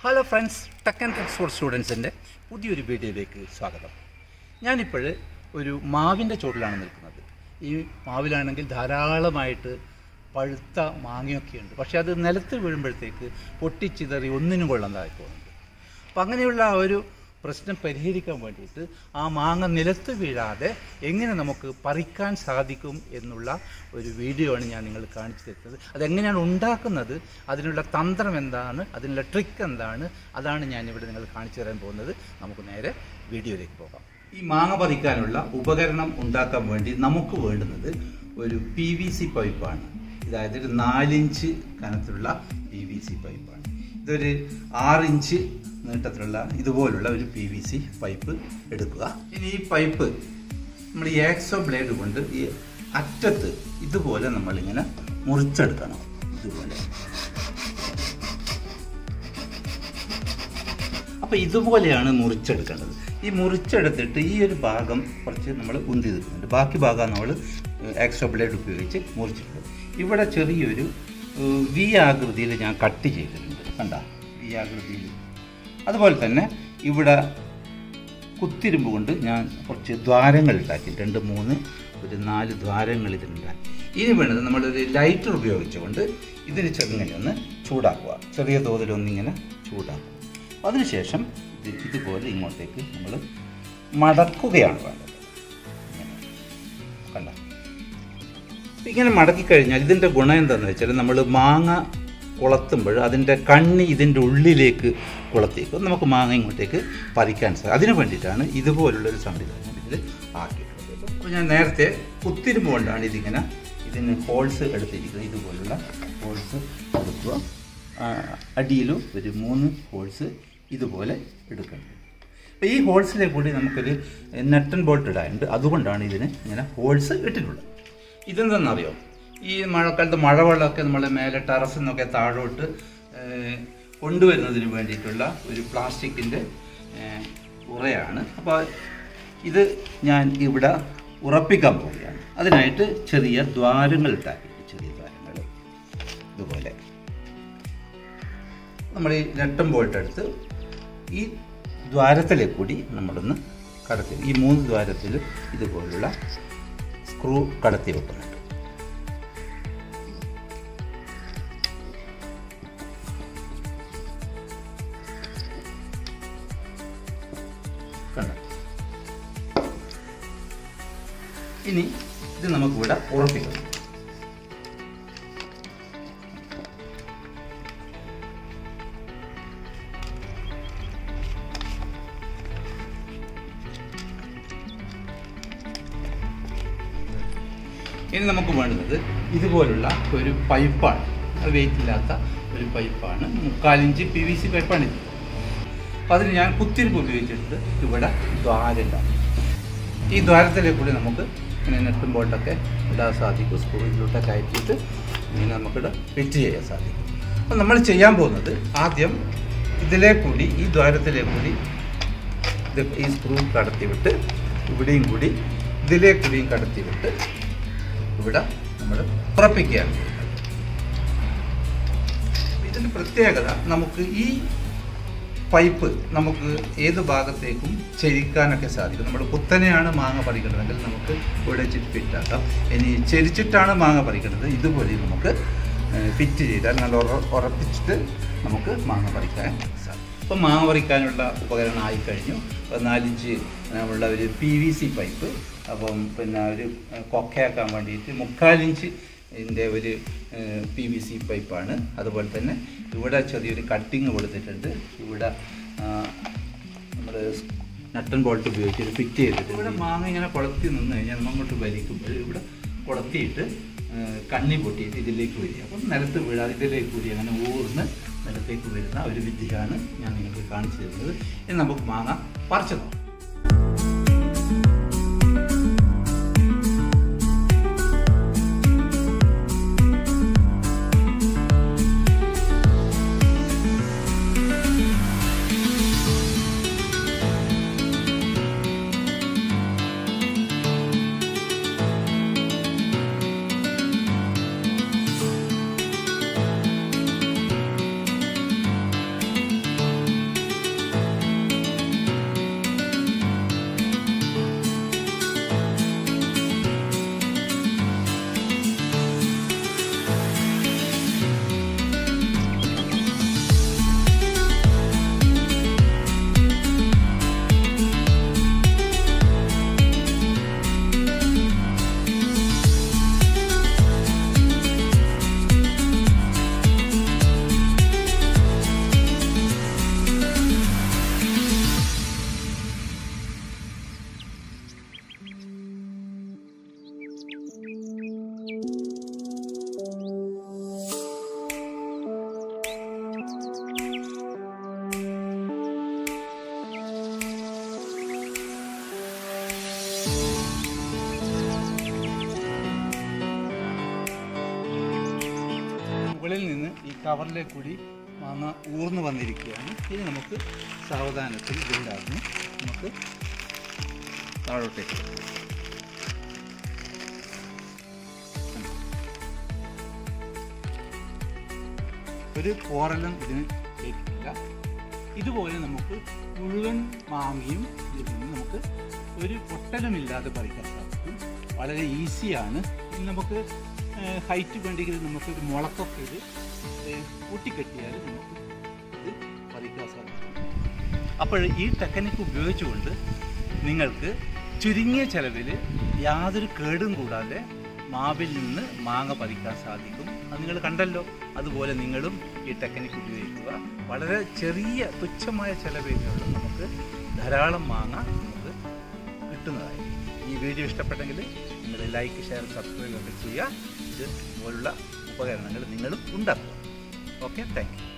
Hello friends tech and techs for സ്റ്റുഡൻസിൻ്റെ പുതിയൊരു വീഡിയോയിലേക്ക് സ്വാഗതം ഞാനിപ്പോൾ ഒരു മാവിൻ്റെ ചോട്ടിലാണ് നിൽക്കുന്നത് ഈ മാവിലാണെങ്കിൽ ധാരാളമായിട്ട് പഴുത്ത മാങ്ങയൊക്കെയുണ്ട് പക്ഷേ അത് നിലത്ത് വീഴുമ്പോഴത്തേക്ക് പൊട്ടിച്ചിതറി ഒന്നിനും കൊള്ളാതായി പോകുന്നുണ്ട് അപ്പം അങ്ങനെയുള്ള ആ ഒരു പ്രശ്നം പരിഹരിക്കാൻ വേണ്ടിയിട്ട് ആ മാങ്ങ നിലത്ത് വീഴാതെ എങ്ങനെ നമുക്ക് പറിക്കാൻ സാധിക്കും എന്നുള്ള ഒരു വീഡിയോ ആണ് ഞാൻ നിങ്ങൾ കാണിച്ചു തരുന്നത് അതെങ്ങനെയാണ് ഉണ്ടാക്കുന്നത് അതിനുള്ള തന്ത്രം എന്താണ് അതിനുള്ള ട്രിക്ക് എന്താണ് അതാണ് ഞാൻ ഇവിടെ നിങ്ങൾ കാണിച്ചു തരാൻ പോകുന്നത് നമുക്ക് നേരെ വീഡിയോയിലേക്ക് പോകാം ഈ മാങ്ങ പറിക്കാനുള്ള ഉപകരണം ഉണ്ടാക്കാൻ വേണ്ടി നമുക്ക് വേണ്ടുന്നത് ഒരു പി വി സി പൈപ്പാണ് അതായത് ഒരു നാലിഞ്ച് കനത്തിലുള്ള പി വി സി പൈപ്പാണ് ഇതൊരു ആറിഞ്ച് നീട്ടത്തിലുള്ള ഇതുപോലുള്ള ഒരു പി വി സി പൈപ്പ് എടുക്കുക ഇനി ഈ പൈപ്പ് നമ്മൾ ഈ ആക്സോ ബ്ലേഡ് കൊണ്ട് ഈ അറ്റത്ത് ഇതുപോലെ നമ്മളിങ്ങനെ മുറിച്ചെടുക്കണം ഇതുപോലെ അപ്പോൾ ഇതുപോലെയാണ് മുറിച്ചെടുക്കേണ്ടത് ഈ മുറിച്ചെടുത്തിട്ട് ഈ ഒരു ഭാഗം കുറച്ച് നമ്മൾ ഉന്തി നിൽക്കുന്നുണ്ട് ബാക്കി ഭാഗം നമ്മൾ എക്സ്ട്രാ ബ്ലേഡ് ഉപയോഗിച്ച് മുറിച്ചിട്ടുണ്ട് ഇവിടെ ചെറിയൊരു ഏഹ്, വി ആകൃതിയിൽ ഞാൻ കട്ട് ചെയ്തിട്ടുണ്ട് കണ്ട വി ആകൃതിയിൽ അതുപോലെ തന്നെ ഇവിടെ കുത്തിരുമ്പ് കൊണ്ട് ഞാൻ കുറച്ച് ദ്വാരങ്ങൾ ഉണ്ടാക്കി രണ്ട് മൂന്ന് ഒരു നാല് ദ്വാരങ്ങൾ ഇതിനുണ്ടാക്കി ഇനി വേണ്ടത് നമ്മളൊരു ലൈറ്റർ ഉപയോഗിച്ചുകൊണ്ട് ഇതിന് ചെറുങ്ങനെ ഒന്ന് ചൂടാക്കുക ചെറിയ തോതിലൊന്നിങ്ങനെ ചൂടാക്കുക അതിനുശേഷം ഇത് ഇതുപോലെ ഇങ്ങോട്ടേക്ക് നമ്മൾ മടക്കുകയാണ് വേണ്ടത് ഇങ്ങനെ. കണ്ടോ അപ്പൊ ഇങ്ങനെ മടക്കി കഴിഞ്ഞാൽ ഇതിൻ്റെ ഗുണം എന്താണെന്ന് വെച്ചാൽ നമ്മൾ മാങ്ങ കുളത്തുമ്പോൾ അതിൻ്റെ കണ്ണി ഇതിൻ്റെ ഉള്ളിലേക്ക് കുളത്തേക്കും നമുക്ക് മാങ്ങ ഇങ്ങോട്ടേക്ക് പറിക്കാൻ സാധിക്കും അതിന് വേണ്ടിയിട്ടാണ് ഇതുപോലുള്ളൊരു സംവിധാനം ഇതിൽ ആക്കിയിട്ടുള്ളത് അപ്പോൾ ഞാൻ നേരത്തെ കുത്തിരുമ്പ് കൊണ്ടാണ് ഇതിങ്ങനെ ഇതിന് ഹോൾസ് എടുത്തിരിക്കുന്നത് ഇതുപോലുള്ള ഹോൾസ് എടുക്കുക ആ, അടിയിലും ഒരു മൂന്ന് ഹോൾസ് ഇതുപോലെ എടുക്കേണ്ടത് അപ്പോൾ ഈ ഹോൾസിലെ കൂടി നമുക്കൊരു നെട്ടൻ ബോൾട്ട് ഇടാനുണ്ട് അതുകൊണ്ടാണ് ഇതിന് ഇങ്ങനെ ഹോൾസ് ഇട്ടിട്ടുള്ളത് ഇതെന്താണെന്നറിയോ ഈ മഴക്കാലത്ത് മഴവെള്ളമൊക്കെ നമ്മൾ മേലെ ടെറസിൽ നിന്നൊക്കെ താഴോട്ട് ഏഹ്, കൊണ്ടുവരുന്നതിന് വേണ്ടിയിട്ടുള്ള ഒരു പ്ലാസ്റ്റിക്കിൻ്റെ ഏഹ്, ഉറയാണ് അപ്പോൾ ഇത് ഞാൻ ഇവിടെ ഉറപ്പിക്കാൻ പോവുകയാണ് അതിനായിട്ട് ചെറിയ ദ്വാരങ്ങൾ ഇട്ടാക്കി ചെറിയ ദ്വാരങ്ങൾ ഇതുപോലെ നമ്മൾ ഈ നെട്ടം ബോൾട്ട് എടുത്ത് ഈ ദ്വാരത്തിലെ കൂടി നമ്മളൊന്ന് കടത്തി ഈ മൂന്ന് ദ്വാരത്തിൽ ഇതുപോലുള്ള സ്ക്രൂ കടത്തി വെക്കുന്നുണ്ട് കണ്ടോ? ഇനി ഇത് നമുക്കിവിടെ ഉറപ്പിക്കണം ഇനി നമുക്ക് വേണ്ടുന്നത് ഇതുപോലുള്ള ഒരു പൈപ്പാണ് അത് വെയിറ്റ് ഇല്ലാത്ത ഒരു പൈപ്പാണ് മുക്കാലിഞ്ച് പി വി സി പൈപ്പാണ് ഇത് അപ്പോൾ അതിന് ഞാൻ കുത്തിരിപ്പ് ഉപയോഗിച്ചിട്ട് ഇവിടെ ദ്വാരമില്ല ഈ ദ്വാരത്തിലെ കൂടി നമുക്ക് ഇങ്ങനെ നെട്ടും ബോൾട്ടൊക്കെ ഇടാൻ സാധിക്കും സ്കൂളിലോട്ടൊക്കെ കയറ്റിയിട്ട് ഇങ്ങനെ നമുക്കിവിടെ ഫിറ്റ് ചെയ്യാൻ സാധിക്കും അപ്പോൾ നമ്മൾ ചെയ്യാൻ പോകുന്നത് ആദ്യം ഇതിലെ കൂടി ഈ ദ്വാരത്തിലെ കൂടി ഇത് ഈ സ്ക്രൂ കടത്തിവിട്ട് ഇവിടെയും കൂടി ഇതിലെ കൂടിയും കടത്തിവിട്ട് ഇവിടെ നമ്മൾ ഉറപ്പിക്കുകയാണ് ചെയ്യുന്നത്. ഇതിൻ്റെ പ്രത്യേകത നമുക്ക് ഈ പൈപ്പ് നമുക്ക് ഏത് ഭാഗത്തേക്കും ചെരിക്കാനൊക്കെ സാധിക്കും നമ്മൾ കുത്തനെയാണ് മാങ്ങ പറിക്കുന്നതെങ്കിൽ നമുക്ക് ഇവിടെ വെച്ചിട്ട് ഫിറ്റാക്കാം ഇനി ചെരിച്ചിട്ടാണ് മാങ്ങ പറിക്കുന്നത് ഇതുപോലെ നമുക്ക് ഫിറ്റ് ചെയ്താൽ നല്ല ഉറ ഉറപ്പിച്ചിട്ട് നമുക്ക് മാങ്ങ പറിക്കാൻ സാധിക്കും ഇപ്പം മാങ്ങ പറിക്കാനുള്ള ഉപകരണം ആയിക്കഴിഞ്ഞു അപ്പോൾ നാലിഞ്ച് നമ്മളുടെ ഒരു പി വി സി പൈപ്പ് അപ്പം പിന്നെ ഒരു കൊക്കയാക്കാൻ വേണ്ടിയിട്ട് മുക്കാലിഞ്ച് ഇതിൻ്റെ ഒരു പി വി സി പൈപ്പാണ് അതുപോലെ തന്നെ ഇവിടെ ചെറിയൊരു കട്ടിങ് കൊടുത്തിട്ടുണ്ട് ഇവിടെ നമ്മൾ നട്ടൻ ബോൾട്ട് ഉപയോഗിച്ച് ഇത് ഫിറ്റ് ചെയ്തിട്ട് ഇവിടെ മാങ്ങ ഇങ്ങനെ കുളത്തി നിന്ന് കഴിഞ്ഞാൽ നമ്മൾ അങ്ങോട്ട് വലിക്കുമ്പോൾ ഇവിടെ കുളത്തിയിട്ട് ആ, കണ്ണി പൊട്ടിയിട്ട് ഇതിലേക്ക് വരിക അപ്പം നിലത്ത് വീഴാതെ ഇതിലേക്ക് കൂടി അങ്ങനെ ഊർന്ന് നിലത്തേക്ക് വരുന്ന ഒരു വിദ്യയാണ് ഞാൻ നിങ്ങൾക്ക് കാണിച്ചു തരുന്നത് ഇനി നമുക്ക് മാങ്ങ പറിച്ചു നോക്കാം കവറിലേക്ക് കൂടി മാങ്ങ ഊർന്നു വന്നിരിക്കുകയാണ് ഇനി നമുക്ക് സാവധാനത്തിൽ ഇതിലാകുന്നു നമുക്ക് താഴോട്ടേക്ക് വെക്കാം. ഒരു പോറലും ഇതിന് ഏറ്റിട്ടില്ല ഇതുപോലെ നമുക്ക് മുഴുവൻ മാങ്ങയും ഇതിൽ നിന്ന് നമുക്ക് ഒരു പൊട്ടലുമില്ലാതെ പറിക്കാൻ സാധിക്കും വളരെ ഈസിയാണ് ഇനി നമുക്ക് ഹൈറ്റ് വേണ്ടെങ്കിൽ നമുക്ക് ഒരു മുളക്കൊക്കെ ഇത് ഏഹ്, കൂട്ടിക്കെട്ടിയാൽ നമുക്ക് ഇത് പറിക്കാൻ സാധിക്കും അപ്പോൾ ഈ ടെക്നിക്ക് ഉപയോഗിച്ചുകൊണ്ട് നിങ്ങൾക്ക് ചുരുങ്ങിയ ചെലവിൽ യാതൊരു കേടും കൂടാതെ മാവിൽ നിന്ന് മാങ്ങ പറിക്കാൻ സാധിക്കും അത് നിങ്ങൾ കണ്ടല്ലോ അതുപോലെ നിങ്ങളും ഈ ടെക്നിക്ക് ഉപയോഗിക്കുക വളരെ ചെറിയ തുച്ഛമായ ചെലവിലുള്ള നമുക്ക് ധാരാളം മാങ്ങ നമുക്ക് കിട്ടുന്നതായിരിക്കും ഈ വീഡിയോ ഇഷ്ടപ്പെട്ടെങ്കിൽ നിങ്ങൾ ലൈക്ക് ഷെയർ സബ്സ്ക്രൈബ് ഒക്കെ ചെയ്യുക ഇത് പോലുള്ള ഉപകരണങ്ങൾ നിങ്ങളും ഉണ്ടാക്കുക ഓക്കെ താങ്ക് യു